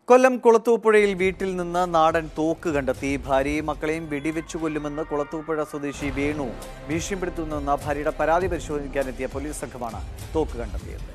കൊല്ലം കുളത്തൂപ്പുഴയിൽ വീട്ടിൽ നിന്ന് നാടൻ തോക്ക് കണ്ടെത്തി ഭാര്യയും മക്കളെയും വെടിവെച്ചു കൊല്ലുമെന്ന് കുളത്തൂപ്പുഴ സ്വദേശി വേണു ഭീഷണിപ്പെടുത്തുന്നുവെന്ന ഭാര്യയുടെ പരാതി പരിശോധിക്കാനെത്തിയ പോലീസ് സംഘമാണ് തോക്ക് കണ്ടെത്തിയത്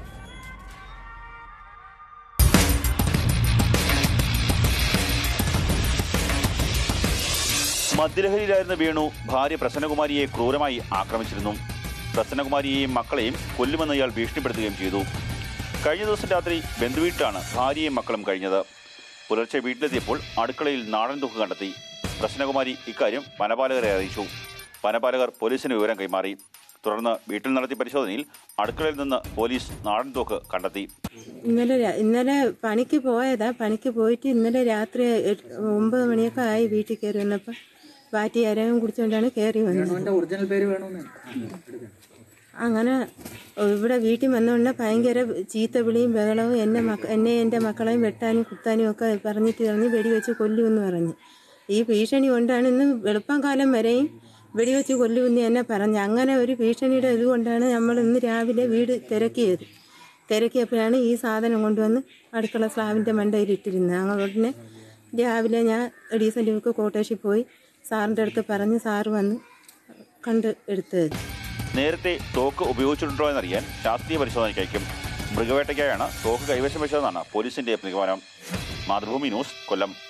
മദ്യലഹരിയിലായിരുന്ന വേണു ഭാര്യ പ്രസന്നകുമാരിയെ ക്രൂരമായി ആക്രമിച്ചിരുന്നു പ്രസന്നകുമാരിയെയും മക്കളെയും കൊല്ലുമെന്ന് ഇയാൾ ഭീഷണിപ്പെടുത്തുകയും ചെയ്തു കഴിഞ്ഞ ദിവസം രാത്രി ബന്ധുവീട്ടിലാണ് ഭാര്യയും മക്കളും കഴിഞ്ഞത് പുലർച്ചെ വീട്ടിലെത്തിയപ്പോൾ അടുക്കളയിൽ നാടൻ തൂക്ക് കണ്ടെത്തി പ്രസന്നകുമാരി ഇക്കാര്യം വനപാലകരെ അറിയിച്ചു വനപാലകർ പോലീസിന് വിവരം കൈമാറി തുടർന്ന് വീട്ടിൽ നടത്തിയ പരിശോധനയിൽ അടുക്കളയിൽ നിന്ന് പോലീസ് നാടൻ തോക്ക് കണ്ടെത്തി ഇന്നലെ രാ- ഇന്നലെ പണിക്ക് പോയതാ പണിക്ക് പോയിട്ട് ഇന്നലെ രാത്രി എട്ട്- ഒമ്പത് മണിയൊക്കെ ആയി വീട്ടിൽ കയറി വന്നപ്പോൾ പാറ്റി അരവും കുടിച്ചുകൊണ്ടാണ് കയറി വന്നത് ഒറിജിനൽ പേര് വേണമെന്ന് അങ്ങനെ ഇവിടെ വീട്ടിൽ വന്നുകൊണ്ട് ഭയങ്കര ചീത്ത വിളിയും ബഹളവും എന്നെ മക്ക എന്നെ എൻ്റെ മക്കളെയും വെട്ടാനും കുത്താനും ഒക്കെ പറഞ്ഞിട്ട് പറഞ്ഞ് വെടിവെച്ച് കൊല്ലുമെന്ന് പറഞ്ഞു ഈ ഭീഷണി കൊണ്ടാണ് ഇന്ന് വെളുപ്പം കാലം വരെയും വെടിവെച്ച് കൊല്ലുമെന്ന് എന്നെ പറഞ്ഞു അങ്ങനെ ഒരു ഭീഷണിയുടെ ഇതുകൊണ്ടാണ് നമ്മൾ ഇന്ന് രാവിലെ വീട് തിരക്കിയത് തിരക്കിയപ്പോഴാണ് ഈ സാധനം കൊണ്ടുവന്ന് അടുക്കള സ്ലാവിൻ്റെ മണ്ടയിൽ ഇട്ടിരുന്നത് അങ്ങനെ ഉടനെ രാവിലെ ഞാൻ ഡീസൻ്റ് ബുക്ക് കോട്ടേഷിൽ പോയി സാറിൻ്റെ അടുത്ത് പറഞ്ഞ് സാറ് വന്ന് കണ്ട് എടുത്തത് നേരത്തെ തോക്ക് ഉപയോഗിച്ചിട്ടുണ്ടോ എന്നറിയാൻ ശാസ്ത്രീയ പരിശോധനയ്ക്ക് അയക്കും മൃഗവേട്ടയ്ക്കായാണ് തോക്ക് കൈവശം വെച്ചതെന്നാണ് പോലീസിന്റെ നിഗമനം മാതൃഭൂമി ന്യൂസ് കൊല്ലം